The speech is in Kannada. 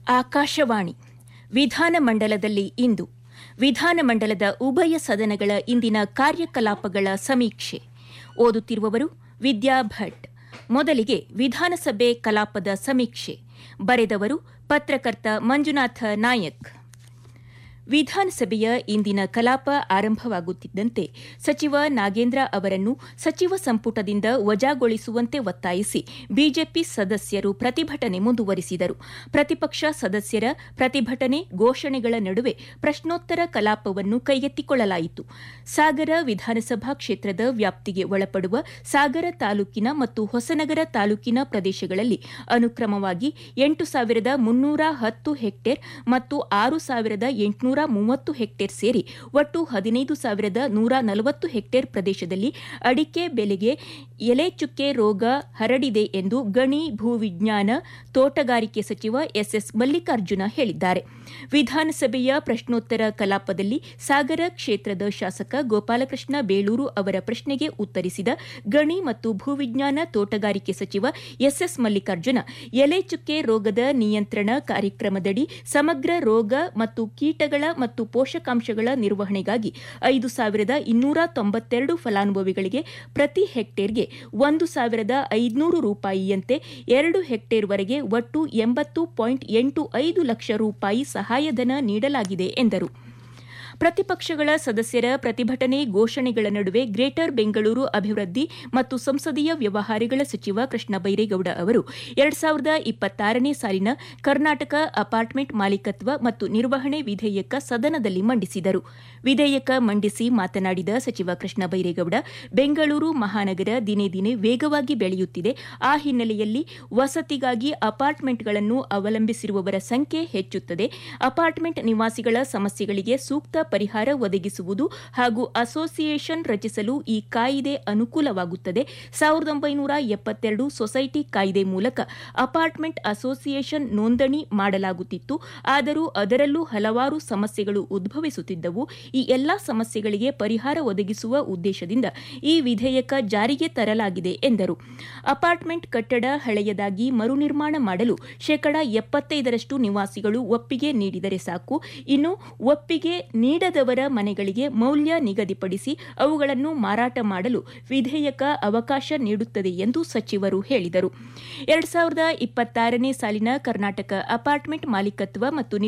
ಆಕಾಶವಾಣಿ ವಿಧಾನಮಂಡಲದಲ್ಲಿ ಇಂದು ವಿಧಾನಮಂಡಲದ ಉಭಯ ಸದನಗಳ ಇಂದಿನ ಕಾರ್ಯಕಲಾಪಗಳ ಸಮೀಕ್ಷೆ ಓದುತ್ತಿರುವವರು ವಿದ್ಯಾ ಭಟ್ ಮೊದಲಿಗೆ ವಿಧಾನಸಭೆ ಕಲಾಪದ ಸಮೀಕ್ಷೆ ಬರೆದವರು ಪತ್ರಕರ್ತ ಮಂಜುನಾಥ ನಾಯಕ್ ವಿಧಾನಸಭೆಯ ಇಂದಿನ ಕಲಾಪ ಆರಂಭವಾಗುತ್ತಿದ್ದಂತೆ ಸಚಿವ ನಾಗೇಂದ್ರ ಅವರನ್ನು ಸಚಿವ ಸಂಪುಟದಿಂದ ವಜಾಗೊಳಿಸುವಂತೆ ಒತ್ತಾಯಿಸಿ ಬಿಜೆಪಿ ಸದಸ್ಯರು ಪ್ರತಿಭಟನೆ ಮುಂದುವರಿಸಿದರು ಪ್ರತಿಪಕ್ಷ ಸದಸ್ಯರ ಪ್ರತಿಭಟನೆ ಘೋಷಣೆಗಳ ನಡುವೆ ಪ್ರಶ್ನೋತ್ತರ ಕಲಾಪವನ್ನು ಕೈಗೆತ್ತಿಕೊಳ್ಳಲಾಯಿತು ಸಾಗರ ವಿಧಾನಸಭಾ ಕ್ಷೇತ್ರದ ವ್ಯಾಪ್ತಿಗೆ ಒಳಪಡುವ ಸಾಗರ ತಾಲೂಕಿನ ಮತ್ತು ಹೊಸನಗರ ತಾಲೂಕಿನ ಪ್ರದೇಶಗಳಲ್ಲಿ ಅನುಕ್ರಮವಾಗಿ ಎಂಟು ಸಾವಿರದ ಮುನ್ನೂರ ಹತ್ತು ಹೆಕ್ಟೇರ್ ಮತ್ತು ಆರು ಸಾವಿರದ ಎಂಟುನೂರ ಮೂವತ್ತು ಹೆಕ್ಟೇರ್ ಸೇರಿ ಒಟ್ಟು ಹದಿನೈದು ಸಾವಿರದ ನೂರ ನಲವತ್ತು ಹೆಕ್ಟೇರ್ ಪ್ರದೇಶದಲ್ಲಿ ಅಡಿಕೆ ಬೆಲೆಗೆ ಎಲೆ ಚುಕ್ಕೆ ರೋಗ ಹರಡಿದೆ ಎಂದು ಗಣಿ ಭೂವಿಜ್ಞಾನ ತೋಟಗಾರಿಕೆ ಸಚಿವ ಎಸ್ಎಸ್ ಮಲ್ಲಿಕಾರ್ಜುನ ಹೇಳಿದ್ದಾರೆ ವಿಧಾನಸಭೆಯ ಪ್ರಶ್ನೋತ್ತರ ಕಲಾಪದಲ್ಲಿ ಸಾಗರ ಕ್ಷೇತ್ರದ ಶಾಸಕ ಗೋಪಾಲಕೃಷ್ಣ ಬೇಳೂರು ಅವರ ಪ್ರಶ್ನೆಗೆ ಉತ್ತರಿಸಿದ ಗಣಿ ಮತ್ತು ಭೂವಿಜ್ಞಾನ ತೋಟಗಾರಿಕೆ ಸಚಿವ ಎಸ್ಎಸ್ ಮಲ್ಲಿಕಾರ್ಜುನ ಎಲೆ ಚುಕ್ಕೆ ರೋಗದ ನಿಯಂತ್ರಣ ಕಾರ್ಯಕ್ರಮದಡಿ ಸಮಗ್ರ ರೋಗ ಮತ್ತು ಕೀಟಗಳ ಮತ್ತು ಪೋಷಕಾಂಶಗಳ ನಿರ್ವಹಣೆಗಾಗಿ ಐದು ಸಾವಿರದ ಇನ್ನೂರ ತೊಂಬತ್ತೆರಡು ಫಲಾನುಭವಿಗಳಿಗೆ ಪ್ರತಿ ಹೆಕ್ಟೇರ್ಗೆ ಒಂದು ಸಾವಿರದ ಐದುನೂರು ರೂಪಾಯಿಯಂತೆ ಎರಡು ಹೆಕ್ಟೇರ್ವರೆಗೆ ಒಟ್ಟು ಎಂಬತ್ತು ಪಾಯಿಂಟ್ ಎಂಟು ಐದು ಲಕ್ಷ ರೂಪಾಯಿ ಸಹಾಯಧನ ನೀಡಲಾಗಿದೆ ಎಂದರು ಪ್ರತಿಪಕ್ಷಗಳ ಸದಸ್ಯರ ಪ್ರತಿಭಟನೆ ಘೋಷಣೆಗಳ ನಡುವೆ ಗ್ರೇಟರ್ ಬೆಂಗಳೂರು ಅಭಿವೃದ್ಧಿ ಮತ್ತು ಸಂಸದೀಯ ವ್ಯವಹಾರಗಳ ಸಚಿವ ಕೃಷ್ಣ ಬೈರೇಗೌಡ ಅವರು ಎರಡ್ ಸಾವಿರದ ಇಪ್ಪತ್ತಾರನೇ ಸಾಲಿನ ಕರ್ನಾಟಕ ಅಪಾರ್ಟ್ಮೆಂಟ್ ಮಾಲೀಕತ್ವ ಮತ್ತು ನಿರ್ವಹಣೆ ವಿಧೇಯಕ ಸದನದಲ್ಲಿ ಮಂಡಿಸಿದರು ವಿಧೇಯಕ ಮಂಡಿಸಿ ಮಾತನಾಡಿದ ಸಚಿವ ಕೃಷ್ಣ ಬೈರೇಗೌಡ ಬೆಂಗಳೂರು ಮಹಾನಗರ ದಿನೇ ದಿನೇ ವೇಗವಾಗಿ ಬೆಳೆಯುತ್ತಿದೆ ಆ ಹಿನ್ನೆಲೆಯಲ್ಲಿ ವಸತಿಗಾಗಿ ಅಪಾರ್ಟ್ಮೆಂಟ್ಗಳನ್ನು ಅವಲಂಬಿಸಿರುವವರ ಸಂಖ್ಯೆ ಹೆಚ್ಚುತ್ತದೆ ಅಪಾರ್ಟ್ಮೆಂಟ್ ನಿವಾಸಿಗಳ ಸಮಸ್ಯೆಗಳಿಗೆ ಸೂಕ್ತ ಪರಿಹಾರ ಒದಗಿಸುವುದು ಹಾಗೂ ಅಸೋಸಿಯೇಷನ್ ರಚಿಸಲು ಈ ಕಾಯಿದೆ ಅನುಕೂಲವಾಗುತ್ತದೆ ಸಾವಿರದ ಒಂಬೈನೂರ ಎಪ್ಪತ್ತೆರಡು ಸೊಸೈಟಿ ಕಾಯ್ದೆ ಮೂಲಕ ಅಪಾರ್ಟ್ಮೆಂಟ್ ಅಸೋಸಿಯೇಷನ್ ನೋಂದಣಿ ಮಾಡಲಾಗುತ್ತಿತ್ತು ಆದರೂ ಅದರಲ್ಲೂ ಹಲವಾರು ಸಮಸ್ಯೆಗಳು ಉದ್ಭವಿಸುತ್ತಿದ್ದವು ಈ ಎಲ್ಲಾ ಸಮಸ್ಯೆಗಳಿಗೆ ಪರಿಹಾರ ಒದಗಿಸುವ ಉದ್ದೇಶದಿಂದ ಈ ವಿಧೇಯಕ ಜಾರಿಗೆ ತರಲಾಗಿದೆ ಎಂದರು ಅಪಾರ್ಟ್ಮೆಂಟ್ ಕಟ್ಟಡ ಹಳೆಯದಾಗಿ ಮರುನಿರ್ಮಾಣ ಮಾಡಲು ಶೇಕಡಾ ಎಪ್ಪತ್ತೈದರಷ್ಟು ನಿವಾಸಿಗಳು ಒಪ್ಪಿಗೆ ನೀಡಿದರೆ ಸಾಕು ಇನ್ನು ಒಪ್ಪಿಗೆ ನೀಡದವರ ಮನೆಗಳಿಗೆ ಮೌಲ್ಯ ನಿಗದಿಪಡಿಸಿ ಅವುಗಳನ್ನು ಮಾರಾಟ ಮಾಡಲು ವಿಧೇಯಕ ಅವಕಾಶ ನೀಡುತ್ತದೆ ಎಂದು ಸಚಿವರು ಹೇಳಿದರು ಎರಡ್ ಸಾವಿರದ ಇಪ್ಪತ್ತಾರನೇ ಸಾಲಿನ ಕರ್ನಾಟಕ ಅಪಾರ್ಟ್ಮೆಂಟ್ ಮಾಲೀಕತ್ವ ಮತ್ತು